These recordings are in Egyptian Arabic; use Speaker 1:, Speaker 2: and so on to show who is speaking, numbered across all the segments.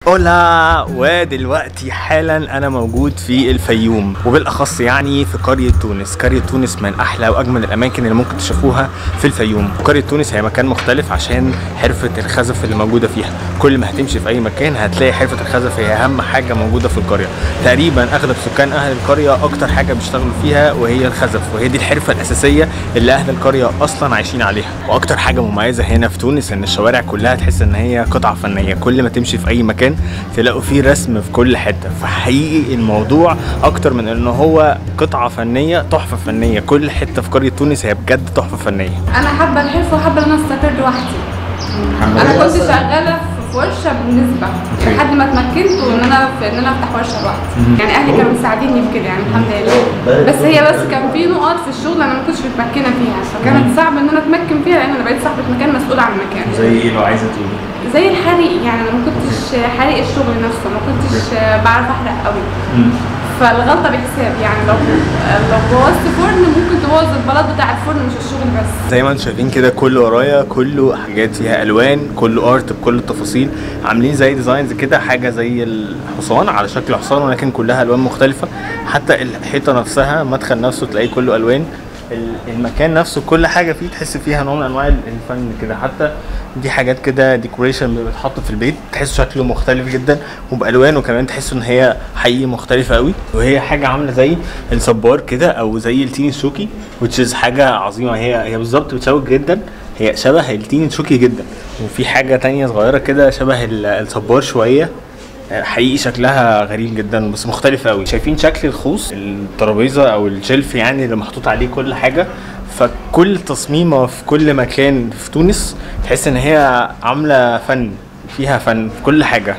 Speaker 1: اولا ودلوقتي حالا انا موجود في الفيوم وبالاخص يعني في قريه تونس قريه تونس من احلى واجمل الاماكن اللي ممكن تشوفوها في الفيوم قريه تونس هي مكان مختلف عشان حرفه الخزف اللي موجوده فيها كل ما هتمشي في اي مكان هتلاقي حرفه الخزف هي اهم حاجه موجوده في القريه تقريبا اغلب سكان اهل القريه اكتر حاجه بيشتغلوا فيها وهي الخزف وهي دي الحرفه الاساسيه اللي اهل القريه اصلا عايشين عليها واكتر حاجه مميزه هنا في تونس ان الشوارع كلها تحس ان هي قطعه فنيه كل ما تمشي في اي مكان تلاقوا فيه رسم في كل حته فحقيقي الموضوع اكتر من ان هو قطعه فنيه تحفه فنيه كل حته في قريه تونس هي بجد تحفه فنيه
Speaker 2: انا حابه الحرفه وحابه ان انا استقر لوحدي انا كنت شغاله في ورشه بالنسبه لحد ما اتمكنت وان انا في ان انا افتح ورشه لوحدي يعني اهلي كانوا مساعديني في كده يعني الحمد لله بس هي بس كان في نقط في الشغل انا ما كنتش متمكنه فيها فكانت صعب ان انا اتمكن فيها لان انا بقيت صاحبه مكان مسؤوله عن المكان
Speaker 1: زي ايه لو عايزه تقولي
Speaker 2: زي الحريق يعني انا ما كنتش حريق الشغل نفسه ما كنتش بعرف احرق قوي فالغلطه بحساب يعني لو لو بوظت فرن ممكن تبوظ البلاط بتاع الفرن مش الشغل بس
Speaker 1: زي ما انتم شايفين كده كله ورايا كله حاجات فيها الوان كله ارت بكل التفاصيل عاملين زي ديزاينز كده حاجه زي الحصان على شكل حصان ولكن كلها الوان مختلفه حتى الحيطه نفسها مدخل نفسه تلاقيه كله الوان ال- المكان نفسه كل حاجه فيه تحس فيها نوع من انواع الفن كده حتى دي حاجات كده ديكوريشن بتتحط في البيت تحس شكله مختلف جدا وبالوانه كمان تحس ان هي حقيقي مختلفه قوي وهي حاجه عامله زي الصبار كده او زي التين شوكي which is حاجه عظيمه هي هي بالظبط بتشوك جدا هي شبه التين شوكي جدا وفي حاجه تانية صغيره كده شبه ال- الصبار شويه حقيقي شكلها غريب جدا بس مختلف قوي شايفين شكل الخوص الترابيزه او الشلف يعني اللي محطوط عليه كل حاجه فكل تصميمه في كل مكان في تونس تحس ان هي عامله فن فيها فن في كل حاجه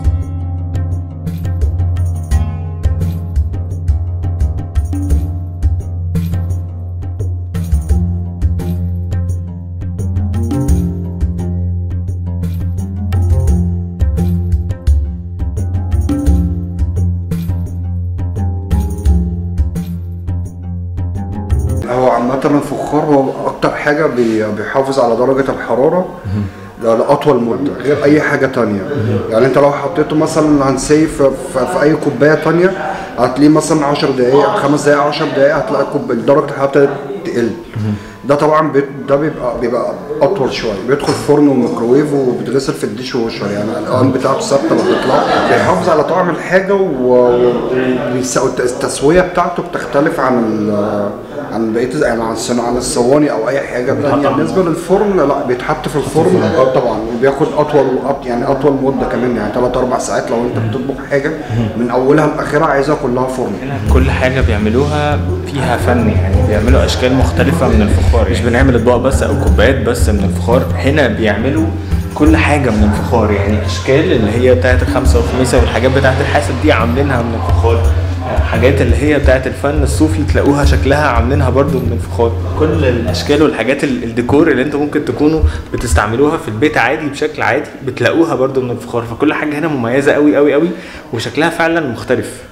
Speaker 3: هو عامة الفخار هو أكتر حاجة بي- بيحافظ على درجة الحرارة ل- لأطول مدة غير أي حاجة تانية يعني أنت لو حطيته مثلا هنسي في, في, في أي كوباية تانية هتلاقيه مثلا 10 دقايق خمس دقايق 10 دقايق هتلاقي كوب- درجة الحرارة ابتدت تقل ده طبعا بي- ده بيبقى بيبقى اطول شويه بيدخل فرن وميكروويف وبيتغسل في الديش ووشر يعني الالوان بتاعته ثابته ما بتطلع بيحافظ على طعم الحاجه والتسويه بتاعته بتختلف عن ال- عن بقيه يعني عن الصنا- عن الصواني او اي حاجه تانية بالنسبه للفرن لا بيتحط في الفرن اه طبعا وبياخد اطول أط- يعني اطول مده كمان يعني 3 4 ساعات لو انت بتطبخ حاجه من اولها لاخرها عايزها كلها فرن
Speaker 1: كل حاجة بيعملوها فيها فن يعني بيعملوا أشكال مختلفة من الفخار مش بنعمل أطباق بس أو كوبايات بس من الفخار هنا بيعملوا كل حاجة من الفخار يعني أشكال اللي هي بتاعت الخمسة والخميسة والحاجات بتاعت الحاسب دي عاملينها من الفخار حاجات اللي هي بتاعت الفن الصوفي تلاقوها شكلها عاملينها برضو من الفخار كل الاشكال والحاجات ال- الديكور اللي انتوا ممكن تكونوا بتستعملوها في البيت عادي بشكل عادي بتلاقوها برضو من الفخار فكل حاجه هنا مميزه قوي قوي قوي وشكلها فعلا مختلف